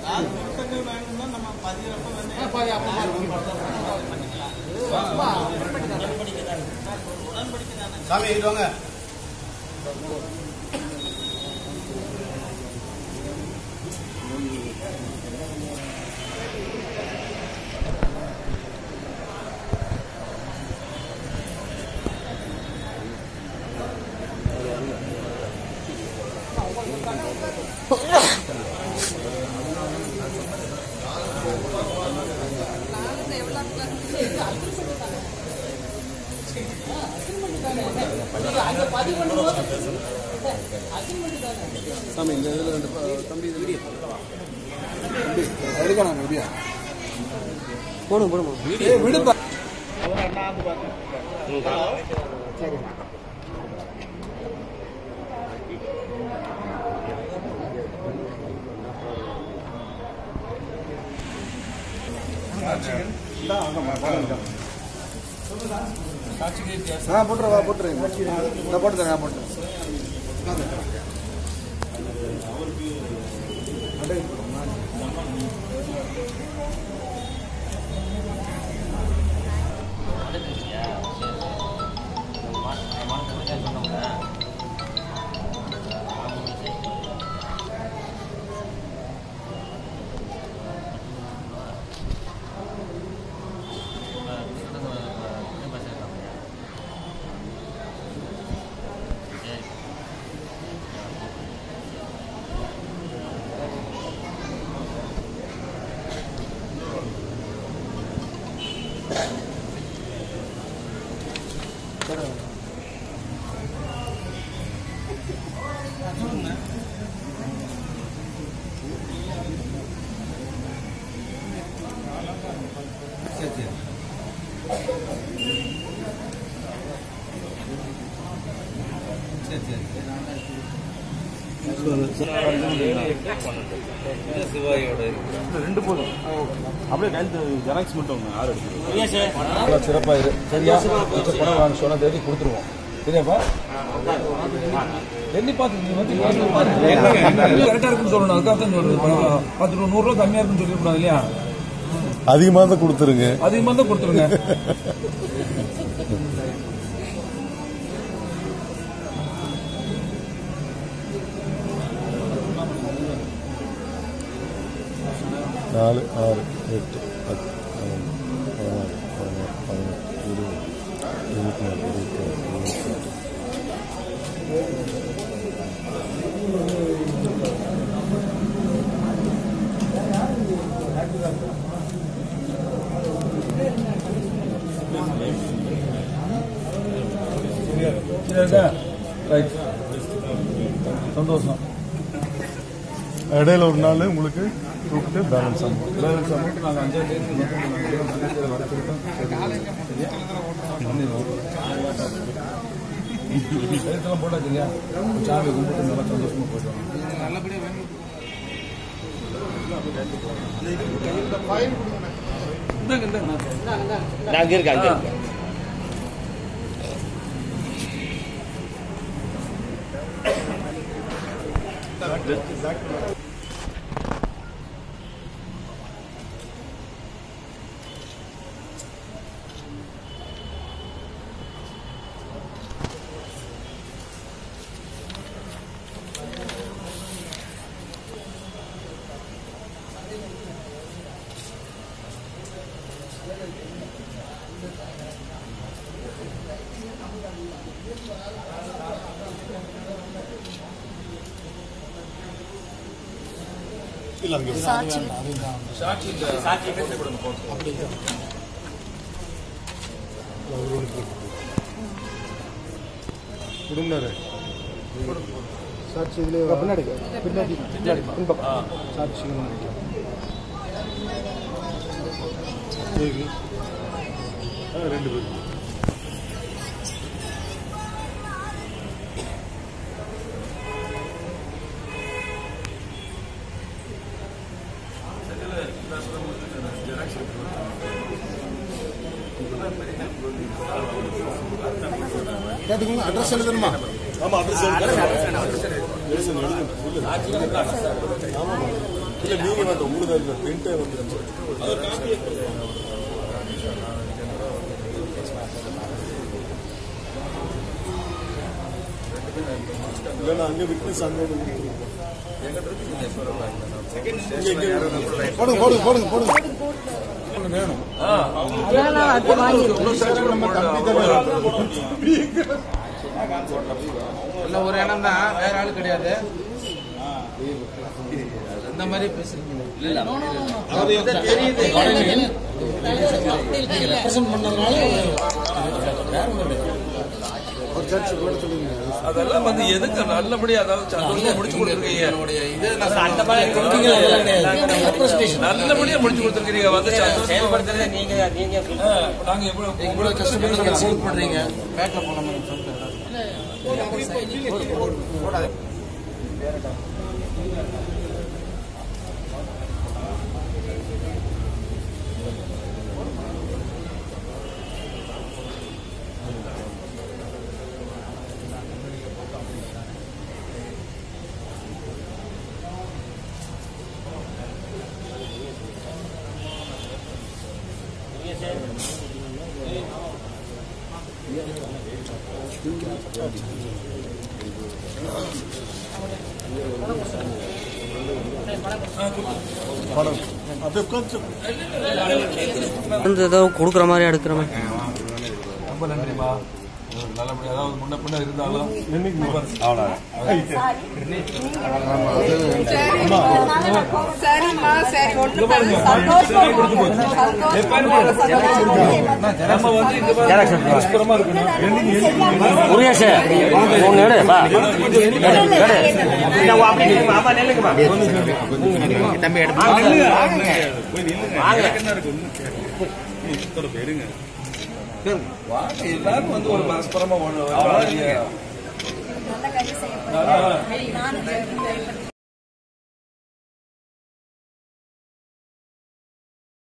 சாமி இங்கிட்டு வாங்க சாமி இந்த இதில் ரெண்டு ப- தம்பி இது வீடியோ தம்பி எடுக்கணும் வீடியோ போடும் போடும் வீடியோ விடுப்பா ஆ போட்டுருவா போட்டுருங்க நான் போட்டு தரேன் நான் போட்டுறேன் ரெண்டு போதும் அப்படியே கையில் ஜெராக்ஸ் மட்டும் ஆறு எடுத்து சிறப்பாக இரு சரியா வச்ச பணம் வாங்க சொன்ன தேதி கொடுத்துருவோம் சரியாப்பா எண்ணி பார்த்து நீ வந்து கரெக்டாக இருக்குன்னு சொல்லணும் அதுக்காக தான் சொல்றது பத்து ரூபா நூறுரூவா கம்மியாக இருக்குன்னு சொல்லிக்கூடாது இல்லையா அதிகமாக தான் கொடுத்துருங்க அதிகமாக தான் கொடுத்துருங்க நாலு ஆறு எட்டு பத்து பதினொன்று பதினாறு பதினாறு பதினெட்டு இருபது இருபத்தி நாலு இருபத்தி ஆறு இருபத்தி எட்டு சரியா ரைட் சந்தோஷம் இடையில ஒரு நாள் உங்களுக்கு கூப்பிட்டு பேலன்ஸ் ஆகும் பேலன்ஸ் அமௌண்ட் நாங்கள் அஞ்சாம் தேதி மேனேஜரை வர சொல்லிட்டோம் சரியா பண்ணிடுவோம் எழுத்தெல்லாம் போட்டா சரியா சாமி கும்பிட்டு நல்லா சந்தோஷமா போயிட்டு வாங்க இந்தாங்க, இந்தாங்க. அங்க இருக்கு அங்க இருக்கு சாட்சி இந்த குடும்பம் சாட்சி இதுல பின்னாடி பின்னாடி பின்னாடி பின்பக்கம் சாட்சி ரெண்டு பேர் கேட்டுக்கோங்க அட்ரஸ் எழுதணுமா ஆமா அட்ரஸ் இல்லை நீங்கள் வந்து உங்களுக்கு அந்த பிரிண்டே வந்து இல்லைன்னா அங்கே விட்னஸ் அங்கே வந்து கொடுத்துருவோம். இங்க, இங்க. போடுங்க போடுங்க போடுங்க போடுங்க ஒண்ணு வேணும் நம்ம தம்பி தானே இல்ல ஒரு இடம் தான் வேற ஆள் கிடையாது இந்த மாதிரி பேசுறீங்க ஒரு சர்ச்சு கூட சொல்லுங்க அதெல்லாம் வந்து எதுக்கு நல்லபடியா அதாவது சந்தோஷமா முடிச்சு கொடுத்துருக்கீங்க நல்லபடியா முடிச்சு கொடுத்துருக்கீங்க வந்து செயல்படுத்துறது நீங்க நீங்க நாங்க எவ்வளவு இவ்வளவு கஷ்டப்பட்டு நீங்க சேல் பண்றீங்க பேட்ல போனோம்னு சொல்லிட்டு படம் அப்படியே உட்காந்து வந்து ஏதோ கொடுக்குற மாதிரி எடுக்கிற மாதிரி ரொம்ப நன்றிமா நல்லபடியா அதாவது முன்ன பின்ன இருந்தாலும் சரிம்மா சரி ஒண்ணு பண்ணு. சந்தோஷமா போங்க. சந்தோஷமா போங்க. சந்தோஷமா நம்ம வந்து இங்க பாருங்க, பரஸ்பரமா இருக்கணும் முருகேஷ் ஒன்று எடு வா எடு எடு நான் அப்படி நில்லுங்க. ஆமா நில்லுங்கம்மா தம்பி எடு வாங்க, எல்லாரும் வந்து ஒரு பரஸ்பரமா ஒண்ணு நல்ல காரியம் செய்யப்படுது. நானும்